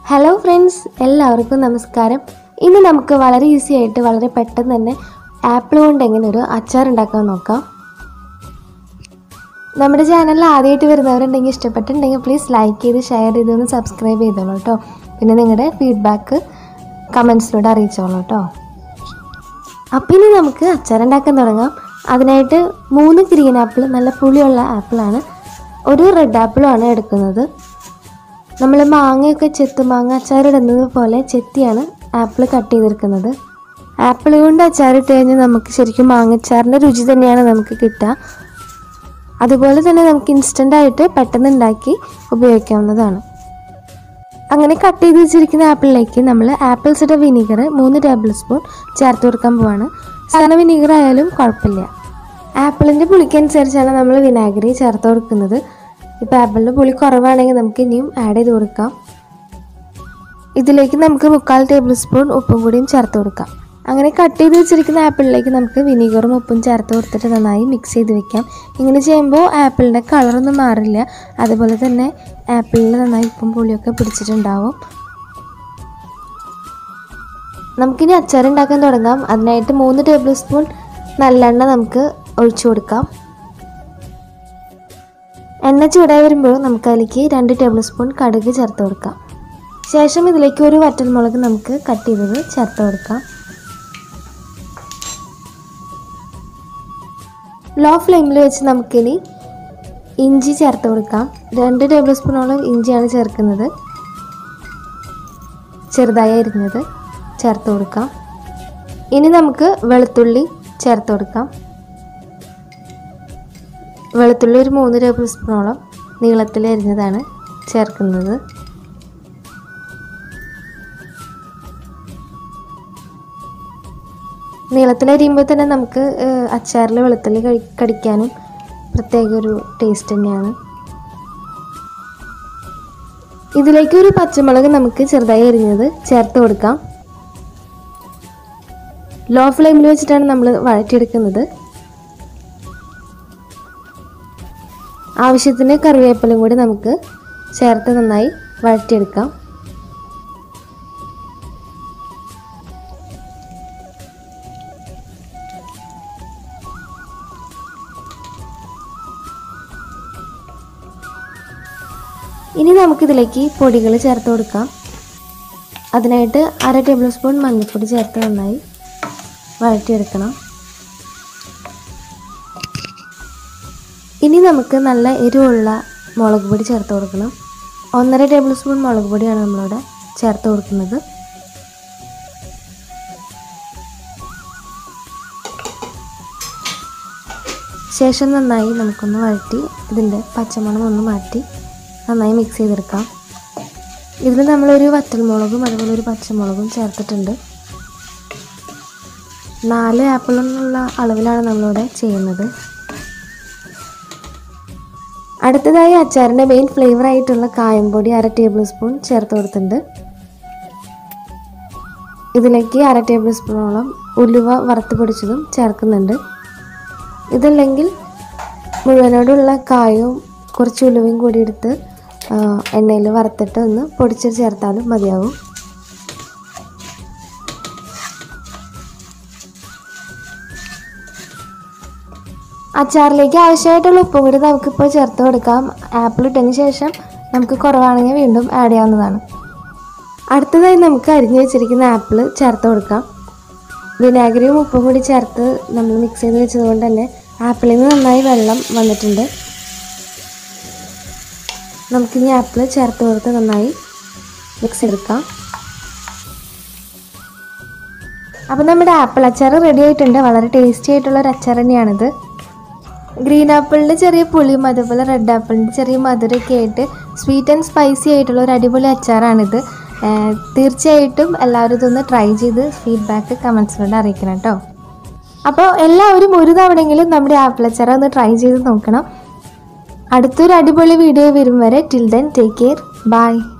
hello friends എല്ലാവർക്കും നമസ്കാരം ഇന്ന് നമുക്ക് വളരെ ഈസി ആയിട്ട് വളരെ പെട്ടെന്ന് തന്നെ ആപ്പിൾ കൊണ്ട് എങ്ങനെ ഒരു അച്ചാർ ഉണ്ടാക്കാൻ നോക്കാം നമ്മുടെ ചാനലിൽ ആദ്യമായിട്ട് വരുന്നവരുണ്ടെങ്കിൽ ഇഷ്ടപ്പെട്ടിട്ടുണ്ടെങ്കിൽ പ്ലീസ് ലൈക്ക് ചെയ്ത് ഷെയർ ചെയ്ത് ഒന്ന് സബ്സ്ക്രൈബ് ചെയ്തോളൂ കേട്ടോ പിന്നെ നിങ്ങളുടെ ഫീഡ്ബാക്ക് കമൻസിലൂടെ അറിയിച്ചോളൂ കേട്ടോ അപ്പം ഇനി നമുക്ക് അച്ചാർ ഉണ്ടാക്കാൻ തുടങ്ങാം അതിനായിട്ട് മൂന്ന് ഗ്രീൻ ആപ്പിൾ നല്ല പുളിയുള്ള ആപ്പിളാണ് ഒരു റെഡ് ആപ്പിളുമാണ് എടുക്കുന്നത് നമ്മൾ മാങ്ങയൊക്കെ ചെത്ത് മാങ്ങ അച്ചാറിടുന്നത് പോലെ ചെത്തിയാണ് ആപ്പിൾ കട്ട് ചെയ്തെടുക്കുന്നത് ആപ്പിൾ കൊണ്ട് അച്ചാറിട്ട് കഴിഞ്ഞാൽ നമുക്ക് ശരിക്കും മാങ്ങച്ചാറിൻ്റെ രുചി തന്നെയാണ് നമുക്ക് കിട്ടുക അതുപോലെ തന്നെ നമുക്ക് ഇൻസ്റ്റൻ്റ് ആയിട്ട് പെട്ടെന്ന് ഉണ്ടാക്കി ഉപയോഗിക്കാവുന്നതാണ് അങ്ങനെ കട്ട് ചെയ്ത് വെച്ചിരിക്കുന്ന ആപ്പിളിലേക്ക് നമ്മൾ ആപ്പിൾ സിഡർ വിനീഗർ മൂന്ന് ടേബിൾ സ്പൂൺ ചേർത്ത് കൊടുക്കാൻ പോവാണ് സാധാരണ വിനീഗർ ആയാലും കുഴപ്പമില്ല ആപ്പിളിൻ്റെ പുളിക്കനുസരിച്ചാണ് നമ്മൾ വിനാഗിരി ചേർത്ത് കൊടുക്കുന്നത് ഇപ്പോൾ ആപ്പിളിൻ്റെ പുളി കുറവാണെങ്കിൽ നമുക്ക് ഇനിയും ആഡ് ചെയ്ത് കൊടുക്കാം ഇതിലേക്ക് നമുക്ക് മുക്കാൽ ടേബിൾ സ്പൂൺ ഉപ്പും കൂടിയും ചേർത്ത് കൊടുക്കാം അങ്ങനെ കട്ട് ചെയ്ത് വെച്ചിരിക്കുന്ന ആപ്പിളിലേക്ക് നമുക്ക് വിനീഗറും ഉപ്പും ചേർത്ത് കൊടുത്തിട്ട് നന്നായി മിക്സ് ചെയ്ത് വെക്കാം ഇങ്ങനെ ചെയ്യുമ്പോൾ ആപ്പിളിൻ്റെ കളറൊന്നും മാറില്ല അതുപോലെ തന്നെ ആപ്പിളിൽ നന്നായി ഉപ്പും പുളിയൊക്കെ പിടിച്ചിട്ടുണ്ടാവും നമുക്കിനി അച്ചാർ ഉണ്ടാക്കാൻ തുടങ്ങാം അതിനായിട്ട് മൂന്ന് ടേബിൾ സ്പൂൺ നല്ലെണ്ണ നമുക്ക് ഒഴിച്ചു കൊടുക്കാം എണ്ണ ചൂടായി വരുമ്പോൾ നമുക്ക് അതിലേക്ക് രണ്ട് ടേബിൾ സ്പൂൺ കടുക് ചേർത്ത് കൊടുക്കാം ശേഷം ഇതിലേക്ക് ഒരു വറ്റൽമുളക് നമുക്ക് കട്ട് ചെയ്തത് ചേർത്ത് കൊടുക്കാം ലോ ഫ്ലെയിമിൽ വെച്ച് നമുക്കിനി ഇഞ്ചി ചേർത്ത് കൊടുക്കാം രണ്ട് ടേബിൾ സ്പൂണോളം ഇഞ്ചിയാണ് ചേർക്കുന്നത് ചെറുതായി അരിഞ്ഞത് ചേർത്ത് കൊടുക്കാം ഇനി നമുക്ക് വെളുത്തുള്ളി ചേർത്ത് കൊടുക്കാം വെളുത്തുള്ളി ഒരു മൂന്ന് ടേബിൾ സ്പൂണോളം നീളത്തിൽ അരിഞ്ഞതാണ് ചേർക്കുന്നത് നീളത്തിൽ അരിയുമ്പോൾ തന്നെ നമുക്ക് അച്ചാറിൽ വെളുത്തുള്ളി കഴി കടിക്കാനും പ്രത്യേക ഒരു ടേസ്റ്റ് തന്നെയാണ് ഇതിലേക്ക് ഒരു പച്ചമുളക് നമുക്ക് ചെറുതായി അരിഞ്ഞത് ചേർത്ത് കൊടുക്കാം ലോ ഫ്ലെയിമിൽ വെച്ചിട്ടാണ് നമ്മൾ വഴറ്റിയെടുക്കുന്നത് ആവശ്യത്തിന് കറിവേപ്പിലും കൂടി നമുക്ക് ചേർത്ത് നന്നായി വഴറ്റിയെടുക്കാം ഇനി നമുക്കിതിലേക്ക് പൊടികൾ ചേർത്ത് കൊടുക്കാം അതിനായിട്ട് അര ടേബിൾ സ്പൂൺ മഞ്ഞൾപ്പൊടി ചേർത്ത് നന്നായി വഴറ്റിയെടുക്കണം ഇനി നമുക്ക് നല്ല എരിവുള്ള മുളക് പൊടി ചേർത്ത് കൊടുക്കണം ഒന്നര ടേബിൾ സ്പൂൺ മുളക് പൊടിയാണ് നമ്മളിവിടെ ചേർത്ത് കൊടുക്കുന്നത് ശേഷം നന്നായി നമുക്കൊന്ന് വഴറ്റി ഇതിൻ്റെ പച്ചമണം ഒന്ന് മാറ്റി നന്നായി മിക്സ് ചെയ്തെടുക്കാം ഇതിൽ നമ്മളൊരു വറ്റൽമുളകും അതുപോലെ ഒരു പച്ചമുളകും ചേർത്തിട്ടുണ്ട് നാല് ആപ്പിളെന്നുള്ള അളവിലാണ് നമ്മളിവിടെ ചെയ്യുന്നത് അടുത്തതായി അച്ചാറിൻ്റെ മെയിൻ ഫ്ലേവർ ആയിട്ടുള്ള കായംപൊടി അര ടേബിൾ സ്പൂൺ ചേർത്ത് കൊടുത്തിട്ടുണ്ട് ഇതിലേക്ക് അര ടേബിൾ സ്പൂണോളം ഉലുവ വറുത്ത് പൊടിച്ചതും ചേർക്കുന്നുണ്ട് ഇതല്ലെങ്കിൽ മുഴുവനോടുള്ള കായവും കുറച്ച് ഉലുവയും കൂടി എടുത്ത് എണ്ണയിൽ വറുത്തിട്ട് ഒന്ന് പൊടിച്ച് ചേർത്താലും മതിയാവും അച്ചാറിലേക്ക് ആവശ്യമായിട്ടുള്ള ഉപ്പും കൂടി നമുക്കിപ്പോൾ ചേർത്ത് കൊടുക്കാം ആപ്പിൾ ഇട്ടതിന് ശേഷം നമുക്ക് കുറവാണെങ്കിൽ വീണ്ടും ആഡ് ചെയ്യാവുന്നതാണ് അടുത്തതായി നമുക്ക് അരിഞ്ഞു വെച്ചിരിക്കുന്ന ആപ്പിൾ ചേർത്ത് കൊടുക്കാം വിനാഗിരിയും ഉപ്പും കൂടി ചേർത്ത് നമ്മൾ മിക്സ് ചെയ്ത് വെച്ചതുകൊണ്ട് തന്നെ ആപ്പിളിൽ നിന്ന് നന്നായി വെള്ളം വന്നിട്ടുണ്ട് നമുക്കിനി ആപ്പിൾ ചേർത്ത് കൊടുത്ത് നന്നായി മിക്സ് എടുക്കാം അപ്പോൾ നമ്മുടെ ആപ്പിൾ അച്ചാർ റെഡി ആയിട്ടുണ്ട് വളരെ ടേസ്റ്റി ആയിട്ടുള്ള ഒരു അച്ചാർ തന്നെയാണിത് ഗ്രീൻ ആപ്പിളിൻ്റെ ചെറിയ പുളിയും അതുപോലെ റെഡ് ആപ്പിളിൻ്റെ ചെറിയ മധുരമൊക്കെ ആയിട്ട് സ്വീറ്റ് ആൻഡ് സ്പൈസി ആയിട്ടുള്ള ഒരു അടിപൊളി അച്ചാറാണിത് തീർച്ചയായിട്ടും എല്ലാവരും ഇതൊന്ന് ട്രൈ ചെയ്ത് ഫീഡ്ബാക്ക് കമൻസിലൂടെ അറിയിക്കണം കേട്ടോ അപ്പോൾ എല്ലാവരും ഒരു തവണയെങ്കിലും നമ്മുടെ ആപ്പിൾ അച്ചാർ ഒന്ന് ട്രൈ ചെയ്ത് നോക്കണം അടുത്തൊരു അടിപൊളി വീഡിയോ വരും വരെ till then take care by